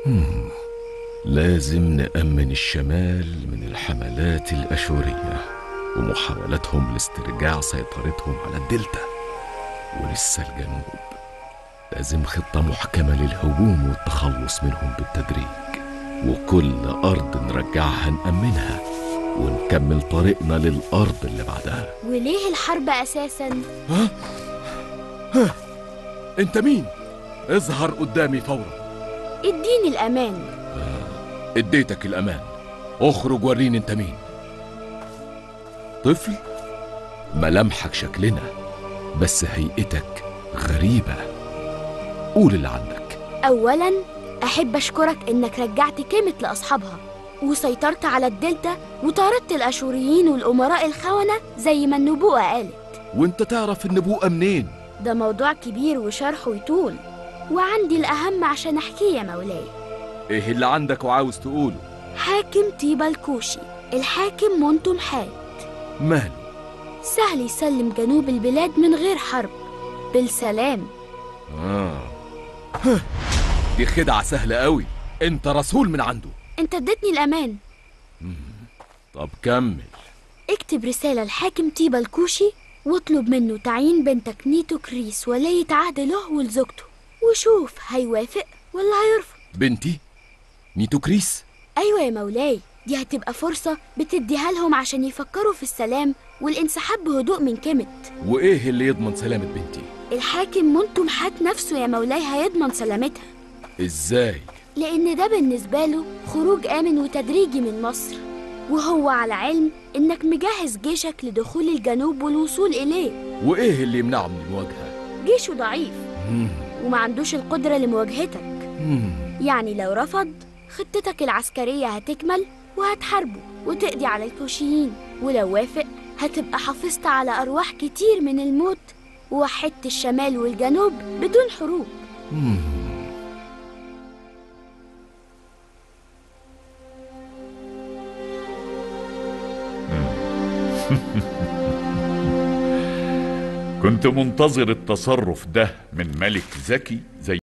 لازم نأمن الشمال من الحملات الأشورية ومحاولتهم لاسترجاع سيطرتهم على الدلتا ولسه الجنوب لازم خطة محكمة للهجوم والتخلص منهم بالتدريج وكل أرض نرجعها نأمنها ونكمل طريقنا للأرض اللي بعدها وليه الحرب أساسا؟ أنت مين؟ اظهر قدامي فورا اديني الأمان اديتك الأمان اخرج وريني أنت مين طفل ملامحك شكلنا بس هيئتك غريبة قول اللي عندك أولا أحب أشكرك إنك رجعت كلمة لأصحابها وسيطرت على الدلتا وطاردت الأشوريين والأمراء الخونة زي ما النبوءة قالت وانت تعرف النبوءة منين؟ ده موضوع كبير وشرحه يطول وعندي الأهم عشان أحكيه يا مولاي ايه اللي عندك وعاوز تقوله؟ حاكم طيبة الكوشي الحاكم مونتو محات ماله؟ سهل يسلم جنوب البلاد من غير حرب بالسلام آه. دي خدعة سهلة قوي انت رسول من عنده انت اديتني الأمان طب كمل اكتب رسالة لحاكم طيبة الكوشي واطلب منه تعيين بنتك نيتو كريس ولية عهد له ولزوجته وشوف هيوافق ولا هيرفض بنتي نيتو كريس أيوة يا مولاي دي هتبقى فرصة بتديها لهم عشان يفكروا في السلام والانسحاب بهدوء من كيمت وايه اللي يضمن سلامة بنتي؟ الحاكم مونتو محات نفسه يا مولاي هيضمن سلامتها ازاي؟ لأن ده بالنسبة له خروج آمن وتدريجي من مصر وهو على علم إنك مجهز جيشك لدخول الجنوب والوصول إليه وايه اللي يمنعه من المواجهة؟ جيشه ضعيف مم. وما عندوش القدرة لمواجهتك مم. يعني لو رفض خطتك العسكرية هتكمل وهتحاربه وتقضي على الكوشيين ولو وافق هتبقى حافظت على أرواح كتير من الموت ووحدت الشمال والجنوب بدون حروب مم. كنت منتظر التصرف ده من ملك ذكي زي